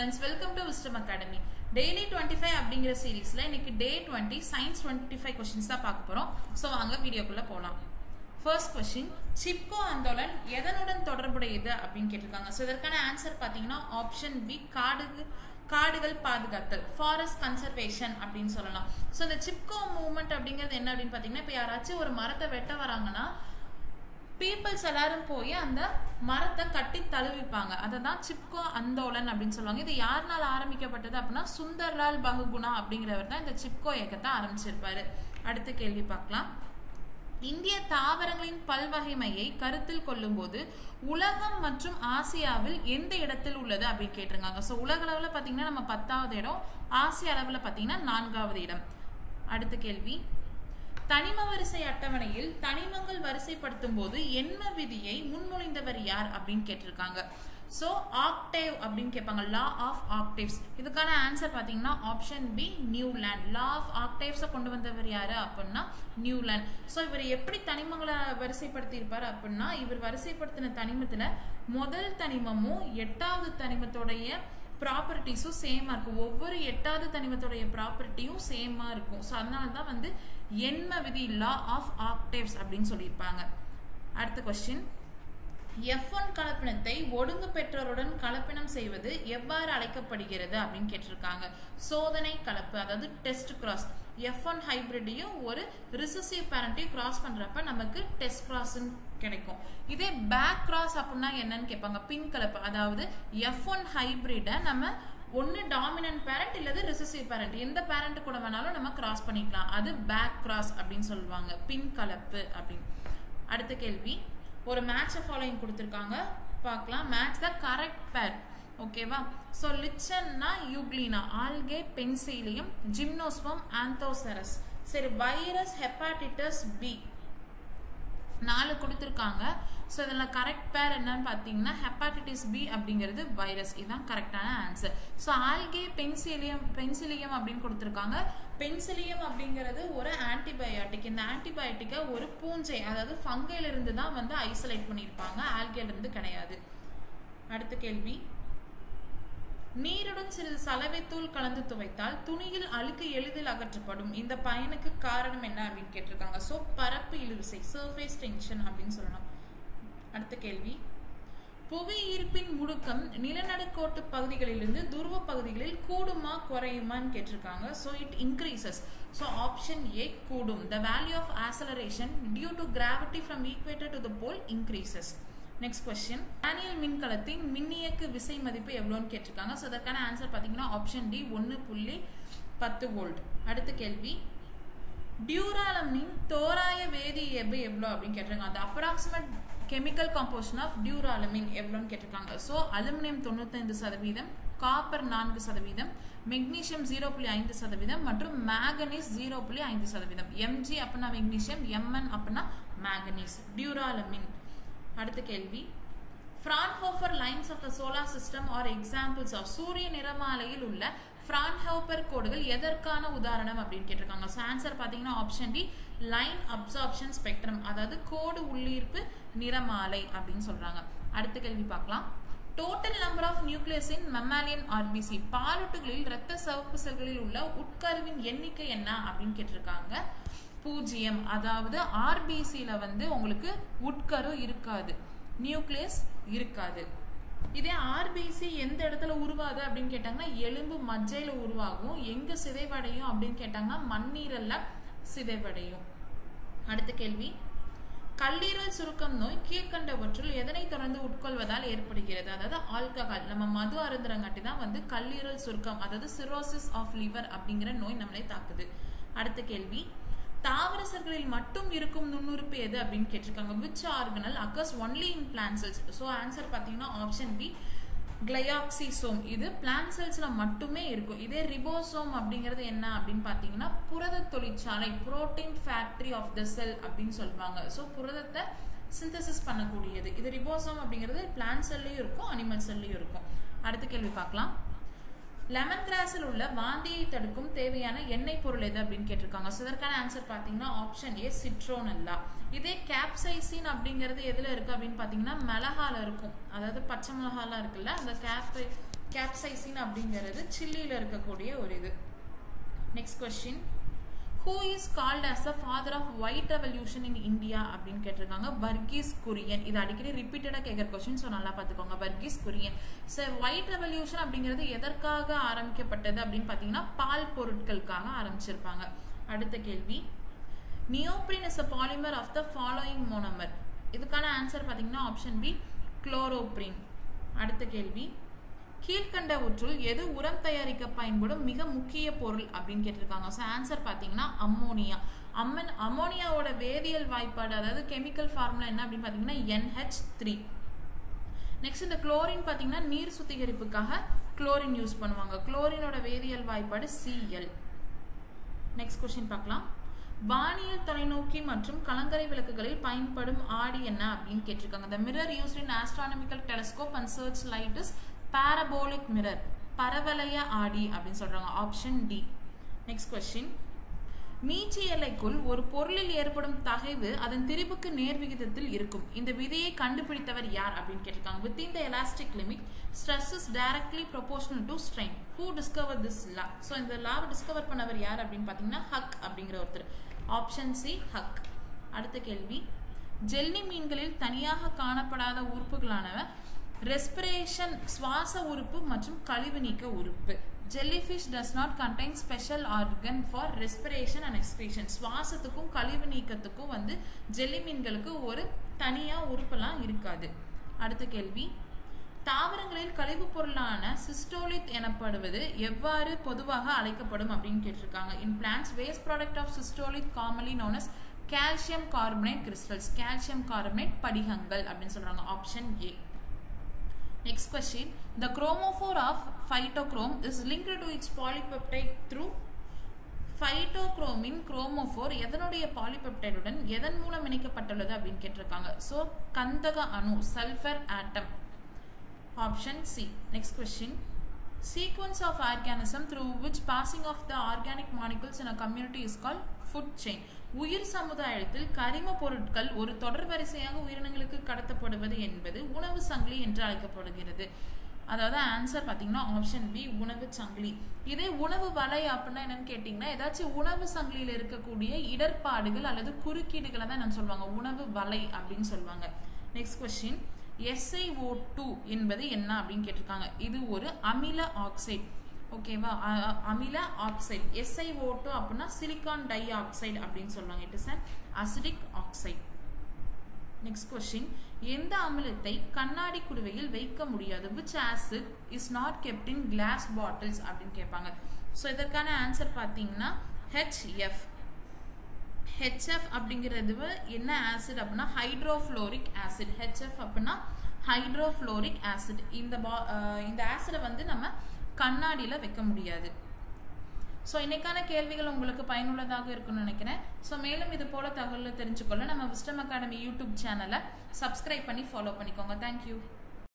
Students welcome to Wisdom Academy daily twenty five அப்படிங்கிற சீரீஸ்ல இன்னைக்கு day twenty science twenty five questions தான் பார்க்க போறோம் ஸோ வாங்க வீடியோக்குள்ள போகலாம் ஃபர்ஸ்ட் கொஸ்டின் சிப்கோ ஆந்தோலன் எதனுடன் தொடர்புடையது அப்படின்னு கேட்டிருக்காங்க ஸோ இதற்கான ஆன்சர் பார்த்தீங்கன்னா ஆப்ஷன் பி காடு காடுகள் பாதுகாத்தல் ஃபாரஸ்ட் கன்சர்வேஷன் அப்படின்னு சொல்லலாம் ஸோ இந்த சிப்கோ மூவ்மெண்ட் அப்படிங்கிறது என்ன அப்படின்னு பார்த்தீங்கன்னா இப்போ யாராச்சும் ஒரு மரத்தை வெட்ட வராங்கன்னா பீப்புள்ஸ் எல்லாரும் போய் அந்த மரத்தை கட்டி தழுவிப்பாங்க அதை தான் சிப்கோ அந்தோலன் அப்படின்னு சொல்லுவாங்க இது யாருனால ஆரம்பிக்கப்பட்டது அப்படின்னா சுந்தர்லால் பகுகுணா அப்படிங்கிறவர் தான் இந்த சிப்கோ இயக்கத்தை ஆரம்பிச்சிருப்பாரு அடுத்த கேள்வி பார்க்கலாம் இந்திய தாவரங்களின் பல்வகைமையை கருத்தில் கொள்ளும்போது உலகம் மற்றும் ஆசியாவில் எந்த இடத்தில் உள்ளது அப்படின்னு கேட்டிருக்காங்க ஸோ உலக அளவில் பார்த்தீங்கன்னா நம்ம பத்தாவது இடம் ஆசிய அளவில் பார்த்தீங்கன்னா நான்காவது இடம் அடுத்த கேள்வி தனிம வரிசை அட்டவணையில் தனிமங்கள் வரிசைப்படுத்தும் போது எண்ம விதியை முன்மொழிந்தவர் யார் அப்படின்னு கேட்டிருக்காங்க ஸோ ஆக்டேவ் அப்படின்னு கேட்பாங்க லா ஆஃப் ஆக்டேவ்ஸ் இதுக்கான ஆன்சர் பார்த்தீங்கன்னா option B Newlands law of ஆக்டேவ்ஸை கொண்டு வந்தவர் யாரு அப்படின்னா நியூலேண்ட் ஸோ இவர் எப்படி தனிமங்களை வரிசைப்படுத்தியிருப்பார் அப்படின்னா இவர் வரிசைப்படுத்தின தனிமத்தில் முதல் தனிமமும் எட்டாவது தனிமத்தோடைய ப்ராப்பர்ட்டிஸும் சேமாக இருக்கும் ஒவ்வொரு எட்டாவது தனிமத்தோடைய ப்ராப்பர்ட்டியும் சேமாக இருக்கும் ஸோ அதனால தான் வந்து எண்ம விதி லா ஆஃப் ஆக்டேவ்ஸ் அப்படின்னு சொல்லியிருப்பாங்க அடுத்த கொஸ்டின் எஃப் ஒன் கலப்பினத்தை ஒடுங்கு பெற்றோருடன் கலப்பினம் செய்வது எவ்வாறு அழைக்கப்படுகிறது அப்படின்னு கேட்டிருக்காங்க சோதனை கலப்பு அதாவது டெஸ்ட் கிராஸ் எஃப் ஒன் ஹைபிரிட்டையும் ஒரு ரிசசிவ் பேரண்ட்டையும் கிராஸ் பண்றப்ப நமக்கு டெஸ்ட் கிராஸ்ன்னு கிடைக்கும் இதே பேக் கிராஸ் அப்படின்னா என்னன்னு கேட்பாங்க பின் கலப்பு அதாவது எஃப் ஒன் ஹைபிரிட்டை நம்ம ஒன்று டாமினன்ட் பேரண்ட் இல்லது ரிசசிவ் பேரண்ட் எந்த பேரண்ட் கூட வேணாலும் நம்ம கிராஸ் பண்ணிக்கலாம் அது பேக் கிராஸ் அப்படின்னு சொல்லுவாங்க பின் கலப்பு அப்படின்னு அடுத்த கேள்வி ஒரு மேட்சை ஃபாலோயிங் கொடுத்துருக்காங்க பார்க்கலாம் மேட்ச் த கரெக்ட் பேர் ஓகேவா ஸோ லிச்சன்னா euglena algae penicillium gymnosperm anthoceros சரி வைரஸ் ஹெப்பாட்டிட்டஸ் பி நாலு கொடுத்துருக்காங்க ஸோ இதில் கரெக்ட் பேர் என்னன்னு பார்த்தீங்கன்னா ஹெப்பாட்டிட்டிஸ் பி அப்படிங்கிறது வைரஸ் இதுதான் கரெக்டான answer so algae penicillium penicillium அப்படின்னு கொடுத்துருக்காங்க பென்சிலியம் அப்படிங்கிறது ஒரு ஆன்டிபயோட்டிக் இந்த ஆன்டிபயோட்டிக்கை ஒரு பூஞ்சை அதாவது ஃபங்கையிலிருந்து தான் வந்து ஐசோலேட் பண்ணியிருப்பாங்க ஆல்கேலிருந்து கிடையாது அடுத்த கேள்வி நீருடன் சிறிது சலவைத்தூள் கலந்து துவைத்தால் துணியில் அழுக்கு எளிதில் அகற்றப்படும் இந்த பயனுக்கு காரணம் என்ன அப்படின்னு கேட்டிருக்காங்க ஸோ பரப்பு இழுவிசை சர்ஃபேஸ் டென்ஷன் அப்படின்னு சொல்லலாம் அடுத்த கேள்வி புவி ஈர்ப்பின் முடுக்கம் நிலநடுக்கோட்டு பகுதிகளிலிருந்து துருவ பகுதிகளில் கூடுமா குறையுமான்னு கேட்டிருக்காங்க so it increases so option A கூடும் the value of acceleration due to gravity from equator to the pole increases next question Daniel மின்கலத்தின் மின்னியக்கு விசை மதிப்பு எவ்வளோன்னு கேட்டிருக்காங்க ஸோ அதற்கான ஆன்சர் பார்த்தீங்கன்னா ஆப்ஷன் டி ஒன்று புள்ளி பத்து வோல்ட் அடுத்த கேள்வி டியூராலமின் தோராய வேதி இயல்பு எவ்வளோ அப்படின்னு கேட்டிருக்காங்க அந்த approximate chemical composition of duralumin எவ்வளோன்னு கேட்டிருக்காங்க ஸோ அலுமினியம் தொண்ணூத்தைந்து சதவீதம் காப்பர் நான்கு சதவீதம் மெக்னீஷியம் ஜீரோ புள்ளி ஐந்து சதவீதம் மற்றும் மேகனீஸ் ஜீரோ புள்ளி ஐந்து சதவீதம் எம்ஜி அப்படின்னா மெக்னீஷியம் எம்என் அப்படின்னா மேகனீஸ் டியூராலமின் அடுத்த கேள்வி Fraunhofer lines of the solar system are examples of சூரிய நிறமாலையில் உள்ள ஃப்ரான்ஹோப்பர் கோடுகள் எதற்கான உதாரணம் அப்படின்னு கேட்டிருக்காங்க ஸோ ஆன்சர் பார்த்தீங்கன்னா option D line absorption spectrum அதாவது கோடு உள்ளீர்ப்பு நிறமாலை அப்படின்னு சொல்றாங்க அடுத்த கேள்வி பார்க்கலாம் total number of nucleus in mammalian RBC பாலூட்டுகளில் இரத்த சிவப்பு செல்களில் உள்ள உட்கருவின் எண்ணிக்கை என்ன அப்படின்னு கேட்டிருக்காங்க பூஜ்ஜியம் அதாவது ஆர்பிசியில் வந்து உங்களுக்கு உட்கரு இருக்காது நியூக்ளியஸ் இருக்காது இதே ஆர்பிசி எந்த இடத்துல உருவாது அப்படின்னு கேட்டாங்கன்னா எலும்பு மஜ்ஜையில் உருவாகும் எங்க சிதைவடையும் அப்படின்னு கேட்டாங்கன்னா மண்ணீரல்ல சிதைவடையும் அடுத்த கேள்வி கல்லீரல் சுருக்கம் நோய் கீழ்கண்டவற்றுள் எதனை தொடர்ந்து உட்கொள்வதால் ஏற்படுகிறது அதாவது ஆல்கஹால் நம்ம மது அருந்துறங்காட்டி தான் வந்து கல்லீரல் சுருக்கம் அதாவது சிரோசிஸ் ஆஃப் லிவர் அப்படிங்கிற நோய் நம்மளை தாக்குது அடுத்த கேள்வி தாவரசர்களில் மட்டும் இருக்கும் நுண்ணுறுப்பு எது அப்படின்னு கேட்டிருக்காங்க which organelle occurs only in plant cells so answer பார்த்தீங்கன்னா ஆப்ஷன் பி கிளையாக்சிசோம் இது பிளான் செல்ஸ்ல மட்டுமே இருக்கும் இதே ரிபோசோம் அப்படிங்கிறது என்ன அப்படின்னு பார்த்தீங்கன்னா புரத தொழிற்சாலை protein factory of the cell அப்படின்னு சொல்லுவாங்க ஸோ புரதத்தை சிந்தசிஸ் பண்ணக்கூடியது இது ரிபோசோம் அப்படிங்கிறது பிளான் செல்லையும் இருக்கும் அனிமல் செல்லையும் இருக்கும் அடுத்த கேள்வி பார்க்கலாம் லெமன் கிராஸில் உள்ள வாந்தியை தடுக்கும் தேவையான எண்ணெய் பொருள் எது அப்படின்னு கேட்டிருக்காங்க ஸோ இதற்கான ஆன்சர் பார்த்தீங்கன்னா ஆப்ஷன் ஏ சிட்ரோனல்லா இதே கேப்சைசின் அப்படிங்கிறது எதில் இருக்குது அப்படின்னு பார்த்தீங்கன்னா மிளகால இருக்கும் அதாவது பச்சை மிளகாலாம் இருக்குல்ல அந்த கேப் கேப்சைசின் அப்படிங்கிறது சில்லியில் இருக்கக்கூடிய ஒரு இது next question who is called as a father of white revolution in India அப்படின்னு கேட்டிருக்காங்க வர்கீஸ் குரியன் இது அடிக்கடி ரிப்பீட்டடாக கேட்குற கொஸ்டின் ஸோ நல்லா பார்த்துக்கோங்க Varghese Kurien sir white revolution அப்படிங்கிறது எதற்காக ஆரம்பிக்கப்பட்டது அப்படின்னு பார்த்தீங்கன்னா பால் பொருட்களுக்காக ஆரம்பிச்சிருப்பாங்க அடுத்த கேள்வி neoprene is a polymer of the following monomer இதுக்கான ஆன்சர் பார்த்தீங்கன்னா ஆப்ஷன் பி குளோரோப்ரின் அடுத்த கேள்வி கீழ்கண்டவற்றுள் எது உரம் தயாரிக்க பயன்படும் மிக முக்கிய பொருள் அப்படின்னு கேட்டிருக்காங்க ஸோ ஆன்சர் பார்த்தீங்கன்னா அம்மோனியா அம்மன் அம்மோனியாவோட வேதியியல் வாய்ப்பாடு அதாவது கெமிக்கல் ஃபார்முலா என்ன அப்படின்னு பார்த்தீங்கன்னா என்ஹெச் த்ரீ நெக்ஸ்ட் இந்த குளோரின் பார்த்தீங்கன்னா நீர் சுத்திகரிப்புக்காக குளோரின் யூஸ் பண்ணுவாங்க குளோரினோட வேதியியல் வாய்ப்பாடு சிஎல் நெக்ஸ்ட் கொஸ்டின் பார்க்கலாம் வானியல் தொலைநோக்கி மற்றும் கலங்கரை விளக்குகளில் பயன்படும் ஆடி என்ன அப்படின்னு கேட்டிருக்காங்க the mirror used in astronomical telescope and search light is parabolic mirror பரவளைய ஆடி அப்படின்னு சொல்றாங்க ஆப்ஷன் டி நெக்ஸ்ட் கொஸ்டின் மீச்சி எல்லைக்குள் ஒரு பொருளில் ஏற்படும் தகைவு அதன் திரிபுக்கு நேர் விகிதத்தில் இருக்கும் இந்த விதியை கண்டுபிடித்தவர் யார் அப்படின்னு கேட்டிருக்காங்க within the elastic limit stress is directly proportional to strain who discover this law so இந்த லாவை டிஸ்கவர் பண்ணவர் யார் அப்படின்னு பார்த்தீங்கன்னா ஹக் அப்படிங்கிற ஒருத்தர் ஆப்ஷன் சி ஹக் அடுத்த கேள்வி ஜெல்லி மீன்களில் தனியாக காணப்படாத உறுப்புகளானவ ரெஸ்பிரேஷன் சுவாச உறுப்பு மற்றும் கழிவு நீக்க உறுப்பு jellyfish does not contain special organ for respiration and expiration சுவாசத்துக்கும் கழிவு நீக்கத்துக்கும் வந்து ஜெல்லி மீன்களுக்கு ஒரு தனியாக உறுப்பெல்லாம் இருக்காது அடுத்த கேள்வி தாவரங்களில் கழிவுப் பொருளான சிஸ்டோலித் எனப்படுவது எவ்வாறு பொதுவாக அழைக்கப்படும் அப்படின்னு கேட்டிருக்காங்க in plants waste product of cystolith commonly known as calcium carbonate crystals calcium carbonate படிகங்கள் அப்படின்னு சொல்றாங்க option A Next question. The chromophore of phytochrome is linked to its polypeptide through ஃபைட்டோக்ரோமின் குரோமோஃபோர் எதனுடைய பாலிபெப்டைடுடன் எதன் மூலம் இணைக்கப்பட்டுள்ளது அப்படின்னு கேட்டிருக்காங்க ஸோ கந்தக அணு sulphur atom option C next question sequence of organism through which passing of the organic molecules in a community is call food chain உயிர் சமுதாயத்தில் கரிம பொருட்கள் ஒரு தொடர் வரிசையாக உயிரினங்களுக்கு கடத்தப்படுவது என்பது உணவு சங்கிலி என்று அழைக்கப்படுகிறது அதாவது ஆன்சர் பார்த்தீங்கன்னா ஆப்ஷன் பி உணவு சங்கிலி இதே உணவு வலை அப்படின்னா என்னன்னு கேட்டிங்கன்னா ஏதாச்சும் உணவு சங்கிலியில் இருக்கக்கூடிய இடர்பாடுகள் அல்லது குறுக்கீடுகளை தான் என்ன சொல்லுவாங்க உணவு வலை அப்படின்னு சொல்லுவாங்க நெக்ஸ்ட் கொஸ்டின் எஸ்ஐஓ டூ என்பது என்ன அப்படின்னு கேட்டிருக்காங்க இது ஒரு அமில ஆக்சைடு ஓகேவா அமில ஆக்சைடு எஸ்ஐஓ டூ அப்படின்னா சிலிக்கான் டை ஆக்சைடு அப்படின்னு சொல்லுவாங்க it is an acidic oxide next question எந்த அமிலத்தை கண்ணாடி குடுவையில் வைக்க முடியாது which acid is not kept in glass bottles அப்படின்னு கேட்பாங்க ஸோ இதற்கான ஆன்சர் பார்த்தீங்கன்னா ஹெச்எஃப் ஹெச்எஃப் அப்படிங்கிறது என்ன ஆசிட் அப்படின்னா ஹைட்ரோஃப்ளோரிக் ஆசிட் ஹெச்எஃப் அப்படின்னா ஹைட்ரோஃப்ளோரிக் ஆசிட் இந்த பா இந்த ஆசிடை வந்து நம்ம கண்ணாடியில் வைக்க முடியாது ஸோ இன்னைக்கான கேள்விகள் உங்களுக்கு பயனுள்ளதாக இருக்கும்னு நினைக்கிறேன் ஸோ மேலும் இது போல தகவலை தெரிஞ்சுக்கொள்ள நம்ம விஸ்டம் அகாடமி யூடியூப் சேனலை சப்ஸ்கிரைப் பண்ணி ஃபாலோ பண்ணிக்கோங்க தேங்க்யூ